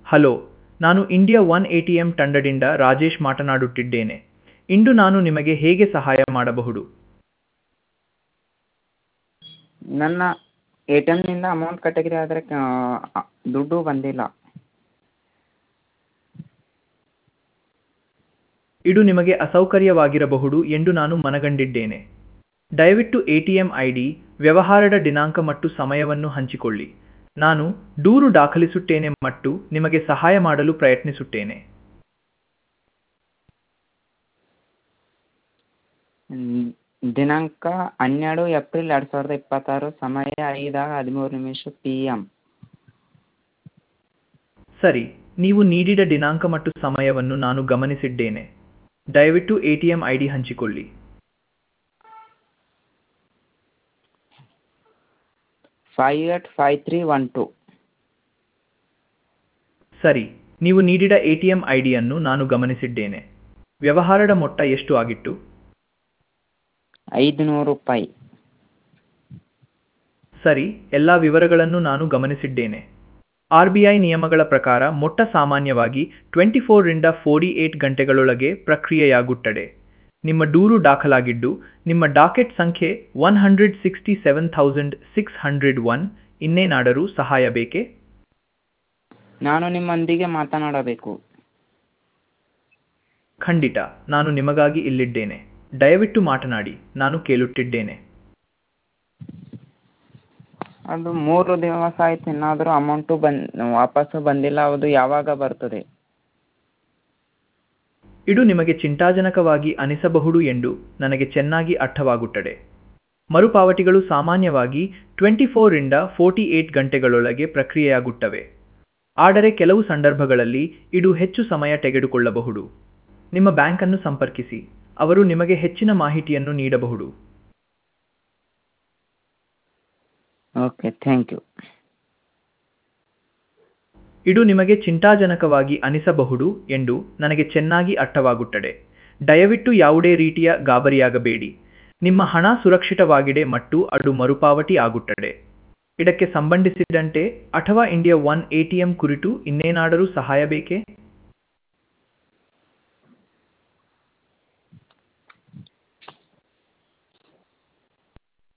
hello ನಾನು India one A T M ತಂಡದಿಂದ ರಾಜೇಶ್ ಮಾತನಾಡುತ್ತಿದ್ದೇನೆ ಇಂದು ನಾನು ನಿಮಗೆ ಹೇಗೆ ಸಹಾಯ ಮಾಡಬಹುದು ನನ್ನ ಎ ಟಿ ಎಮ್ನಿಂದ ಅಮೌಂಟ್ ಕಟ್ಟಿದ್ರೆ ಆದರೆ ದುಡ್ಡು ಬಂದಿಲ್ಲ ಇದು ನಿಮಗೆ ಅಸೌಕರ್ಯವಾಗಿರಬಹುದು ಎಂದು ನಾನು ಮನಗಂಡಿದ್ದೇನೆ ದಯವಿಟ್ಟು A T M I D ವ್ಯವಹಾರದ ದಿನಾಂಕ ಮತ್ತು ಸಮಯವನ್ನು ಹಂಚಿಕೊಳ್ಳಿ ನಾನು ದೂರು ದಾಖಲಿಸುತ್ತೇನೆ ಮತ್ತು ನಿಮಗೆ ಸಹಾಯ ಮಾಡಲು ಪ್ರಯತ್ನಿಸುತ್ತೇನೆ ಹ್ಮ್, ದಿನಾಂಕ ಹನ್ನೆರಡು ಏಪ್ರಿಲ್ ಎರಡು ಸಾವಿರದ ಇಪ್ಪತ್ತಾರು ಸಮಯ ಐದು ಹದಿಮೂರು ನಿಮಿಷ ಪಿ ಎಮ್ ಸರಿ ನೀವು ನೀಡಿದ ದಿನಾಂಕ ಮತ್ತು ಸಮಯವನ್ನು ನಾನು ಗಮನಿಸಿದ್ದೇನೆ ದಯವಿಟ್ಟು A T M I D ಹಂಚಿಕೊಳ್ಳಿ five eight five three one two ಸರಿ ನೀವು ನೀಡಿದ ಎ ಟಿ ಎಂ ಐ ಡಿಯನ್ನು ನಾನು ಗಮನಿಸಿದ್ದೇನೆ ವ್ಯವಹಾರದ ಮೊತ್ತ ಎಷ್ಟು ಆಗಿತ್ತು ಐದು ನೂರು ರೂಪಾಯಿ ಸರಿ ಎಲ್ಲ ವಿವರಗಳನ್ನು ನಾನು ಗಮನಿಸಿದ್ದೇನೆ ಆರ್ ಬಿ ಐ ನಿಯಮಗಳ ಪ್ರಕಾರ ಮೊಟ್ಟ ಸಾಮಾನ್ಯವಾಗಿ ಟ್ವೆಂಟಿ ಫೋರ್ರಿಂದ ಫೋರ್ಟಿ ಏಟ್ ಗಂಟೆಗಳೊಳಗೆ ಪ್ರಕ್ರಿಯೆಯಾಗುತ್ತದೆ ನಿಮ್ಮ ದೂರು ದಾಖಲಾಗಿದ್ದು ನಿಮ್ಮ ಡಾಕೆಟ್ ಸಂಖ್ಯೆ one hundred sixty seven thousand six hundred one ಇನ್ನೇನಾದರೂ ಸಹಾಯ ಬೇಕೇ ನಾನು ನಿಮ್ಮೊಂದಿಗೆ ಮಾತನಾಡಬೇಕು ಖಂಡಿತ ನಾನು ನಿಮಗಾಗಿ ಇಲ್ಲಿದ್ದೇನೆ ದಯವಿಟ್ಟು ಮಾತನಾಡಿ ನಾನು ಕೇಳುತ್ತಿದ್ದೇನೆ ಅದು ಮೂರು ದಿವಸ ಆಯ್ತು ಇನ್ನಾದರೂ ಅಮೌಂಟು ಬಂದು ವಾಪಸ್ಸು ಬಂದಿಲ್ಲ ಅದು ಯಾವಾಗ ಬರ್ತದೆ ಇದು ನಿಮಗೆ ಚಿಂತಾಜನಕವಾಗಿ ಅನಿಸಬಹುದು ಎಂದು ನನಗೆ ಚೆನ್ನಾಗಿ ಅರ್ಥವಾಗುತ್ತದೆ ಮರುಪಾವತಿಗಳು ಸಾಮಾನ್ಯವಾಗಿ ಟ್ವೆಂಟಿ ಫೋರಿಂದ ಫೋರ್ಟಿ ಏಟ್ ಗಂಟೆಗಳೊಳಗೆ ಪ್ರಕ್ರಿಯೆಯಾಗುತ್ತವೆ ಆದರೆ ಕೆಲವು ಸಂದರ್ಭಗಳಲ್ಲಿ ಇದು ಹೆಚ್ಚು ಸಮಯ ತೆಗೆದುಕೊಳ್ಳಬಹುದು ನಿಮ್ಮ ಬ್ಯಾಂಕನ್ನು ಸಂಪರ್ಕಿಸಿ ಅವರು ನಿಮಗೆ ಹೆಚ್ಚಿನ ಮಾಹಿತಿಯನ್ನು ನೀಡಬಹುದು ಓಕೆ ಥ್ಯಾಂಕ್ ಯು ಇದು ನಿಮಗೆ ಚಿಂತಾಜನಕವಾಗಿ ಅನಿಸಬಹುದು ಎಂದು ನನಗೆ ಚೆನ್ನಾಗಿ ಅರ್ಥವಾಗುತ್ತದೆ ದಯವಿಟ್ಟು ಯಾವುದೇ ರೀತಿಯ ಗಾಬರಿಯಾಗಬೇಡಿ ನಿಮ್ಮ ಹಣ ಸುರಕ್ಷಿತವಾಗಿದೆ ಮತ್ತು ಅದು ಮರುಪಾವತಿ ಆಗುತ್ತದೆ ಇದಕ್ಕೆ ಸಂಬಂಧಿಸಿದಂತೆ ಅಥವಾ India one A T M ಕುರಿತು ಇನ್ನೇನಾದರೂ ಸಹಾಯ ಬೇಕೇ